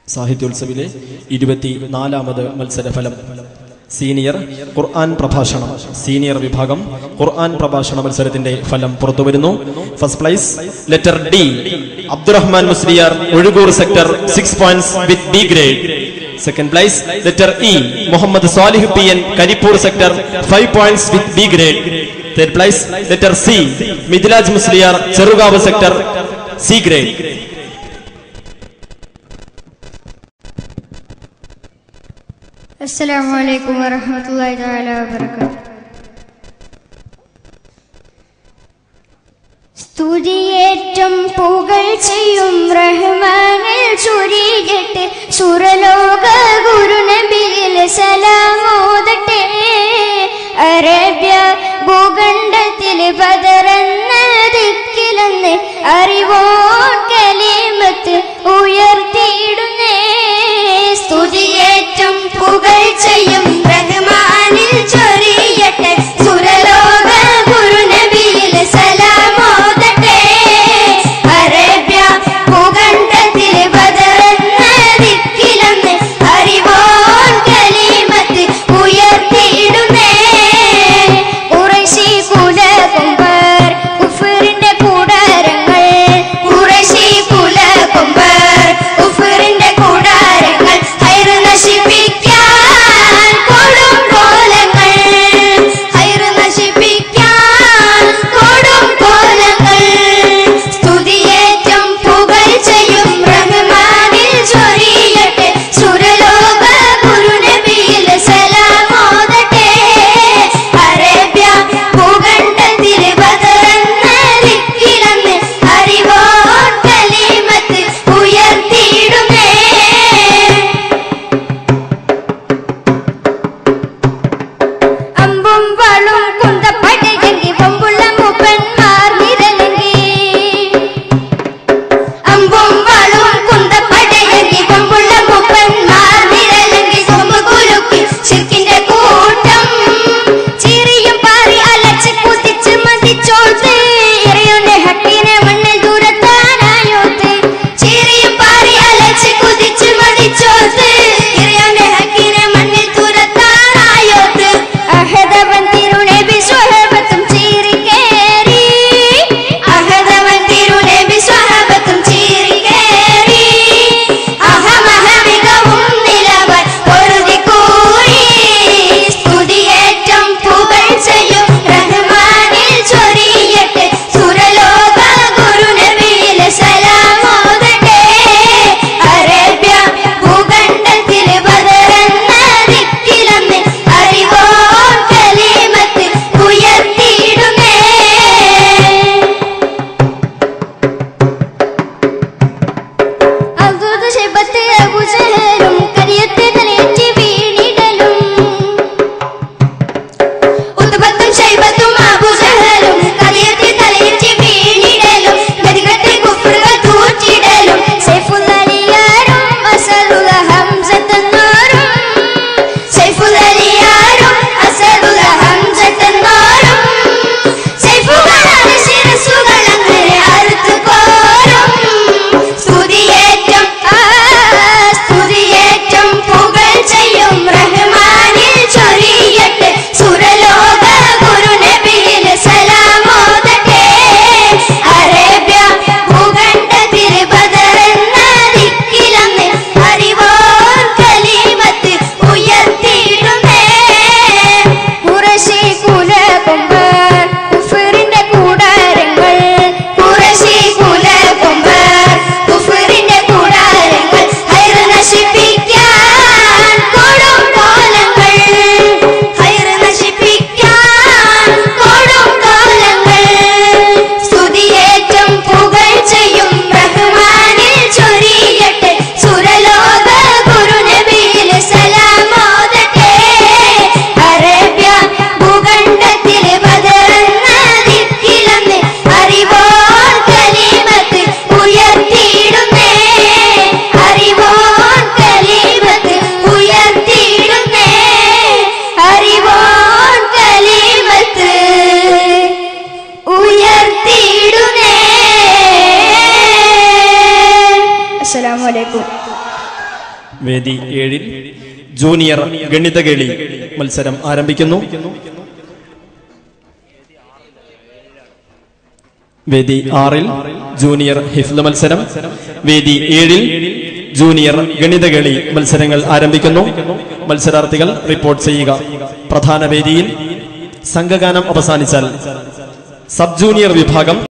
സാഹിത്യോത്സവിലെ ഇരുപത്തി നാലാമത് മത്സരഫലം സീനിയർ ഖുർആൻ പ്രഭാഷണം സീനിയർ വിഭാഗം ഖുർആൻ പ്രഭാഷണ മത്സരത്തിന്റെ ഫലം പുറത്തുവരുന്നു first place letter D Abdurahman Musliyar Ozhukur sector six points with B grade second place letter E Muhammad Salih P N Karippur sector five points with B grade third place letter C Mithilaj Musliyar Cherukav sector C grade السلام عليكم ورحمة الله تعالى وبركاته സ്തുതിയേറ്റം പുകൾ ചെയ്യും റഹ്മാനിൽ ചുരികെട്ട് സുരലോക ഗുരുനബിയിൽ സലാമോദട്ടെ അറേബ്യ ഭൂഖണ്ഡത്തിൽ പതറന്ന ദിക്കിലെന്ന് അറിവോൻ കലീമത്ത് ഉയർത്തിയിടുന്നേ സ്തുതിയേറ്റം പുകൾ ചെയ്യും റഹ്മാനിൽ ചൊരിയട്ടെ സുരലോക ഗുരുനബിയിൽ സലാമോദട്ടെ അറേബ്യ ഭൂഖണ്ഡത്തിൽ പതറന്ന ദിക്കിലെന്ന് അറിവോൻ കലീമത്ത് ഉയർത്തിയിടുന്നേ കുറശി കുലകുമ്പർ കുഫറിന്റെ കൂടാരങ്ങൾ കുറശി കുലകുമ്പർ കുഫറിന്റെ കൂടാരങ്ങൾ ഹൈറ് നശിപ്പിക്കാൻ കൊടും കോലങ്ങൾ ഹൈറ് നശിപ്പിക്കാൻ കൊടും കോലങ്ങൾ സ്തുതിയേറ്റം പുകൾ ചെയ്യും റഹ്മാനിൽ ചൊരിയട്ടെ സുരലോക ഗുരുനബിയിൽ സലാമോദട്ടെ അറേബ്യ ഭൂഖണ്ഡത്തിൽ പതറന്ന ദിക്കിലെന്ന് അറിവോൻ കലീമത്ത് ഉയർത്തിയിടുമേ അമ്പും വാളും കുന്തപ്പടയെങ്കി പമ്പുള്ള മൂപ്പന്മാർ നിരലെങ്കി അമ്പും വാളും കുന്തപ്പടയെങ്കി പമ്പുള്ള മൂപ്പന്മാർ നിരലെങ്കി കൊമ്പ് കുലുക്കി ശിർക്കിന്റെ കൂട്ടം ചിരിയും പാറി അലച്ച് കുതിച്ച് മതിച്ചോത്ത് ഇറയുടെ ഹക്കിനെ മണ്ണിൽ ദൂരത്താനായോത്ത് ചിരിയും പാറി അലച്ച് കുതിച്ച് മതിച്ചോത്ത് ഇറയുടെ ഹക്കിനെ മണ്ണിൽ ദൂരത്താനായോത്ത് അഹദവൻ തിരുനബി സ്വഹബത്തും ചീറിക്കേറി അഹദവൻ തിരുനബി സ്വഹബത്തും ചീറിക്കേറി അഹമഹമികവും നിലവൻ പൊരുതി കൂറി സ്തുതിയേറ്റം പുകൾ ചെയ്യും റഹ്മാനിൽ ചൊരിയട്ടെ സുരലോക ഗുരുനബിയിൽ സലാമോദട്ടെ അറേബ്യ ഭൂഖണ്ഡത്തിൽ പതറന്ന ദിക്കിലെന്ന് അറിവോൻ കലീമത്ത് ഉയർത്തിയിടുമേ അബ്ദുൽ ശൈബത്ത് അബൂജഹലും കരിയത്ത് തലേറ്റി വീണിടലും ഉത്ബത്തും ശൈബത്തും അബൂജഹലും കരിയത്ത് തലേറ്റി വീണിടലും ഗതികെട്ട് കുഫറുകൾ തൂറ്റിടലും സൈഫുല്ലലിയാരും അസലുൽ ഹംസത്തെന്നോരും സൈഫുല്ലലിയാരും അസലുൽ ഹംസത്തെന്നോരും സൈഫുകളാണ് ശിരസുകൾ അങ്ങനെ അറുത്തു കോരും സ്തുതിയേറ്റം ആ സ്തുതിയേറ്റം പുകൾ ചെയ്യും റഹ്മാനിൽ ചൊരിയട്ടെ സുരലോക ഗുരുനബിയിൽ സലാമോദട്ടെ അറേബ്യ ഭൂഖണ്ഡത്തിൽ പതറുന്ന ദിക്കിലെന്ന് അറിവോൻ കലീമത്ത് ഉയർത്തിയിടുമേ കുറശി കുലകൊമ്പർ കുഫറിന്റെ കൂടാരങ്ങൾ കുറശി കുലകൊമ്പർ കുഫറിന്റെ കൂടാരങ്ങൾ ഹൈറ് നശിപ്പിക്കാൻ കൊടും കോലങ്ങൾ ഹൈറ് നശിപ്പിക്കാൻ കൊടും കോലങ്ങൾ സ്തുതിയേറ്റം പുകൾ ചെയ്യും റഹ്മാനിൽ ചൊരിയട്ടെ സുരലോക ഗുരുനബിയിൽ സലാമോദട്ടെ അറേബ്യ ഭൂഖണ്ഡത്തിൽ പതറുന്ന ദിക്കിലെന്ന് അറിവോൻ കലീമത്ത് ഉയർത്തിയിടുന്നേ അറിവോൻ കലീമത്ത് ഉയർത്തിയിടുന്നേ അറിവോൻ കലീമത്ത് ഉയർത്തിയിടുന്നേ അസ്സലാമു അലൈക്കും വേദി ഏഴിൽ ജൂനിയർ ഗണിതകേളി മത്സരം ആരംഭിക്കുന്നു വേദി ആറിൽ ജൂനിയർ ഹിഫ്ല് മത്സരം വേദി ഏഴിൽ ജൂനിയർ ഗണിതകളി മത്സരങ്ങൾ ആരംഭിക്കുന്നു മത്സരാർത്ഥികൾ റിപ്പോർട്ട് ചെയ്യുക പ്രധാന വേദിയിൽ സംഘഗാനം അവസാനിച്ചാൽ സബ് ജൂനിയർ വിഭാഗം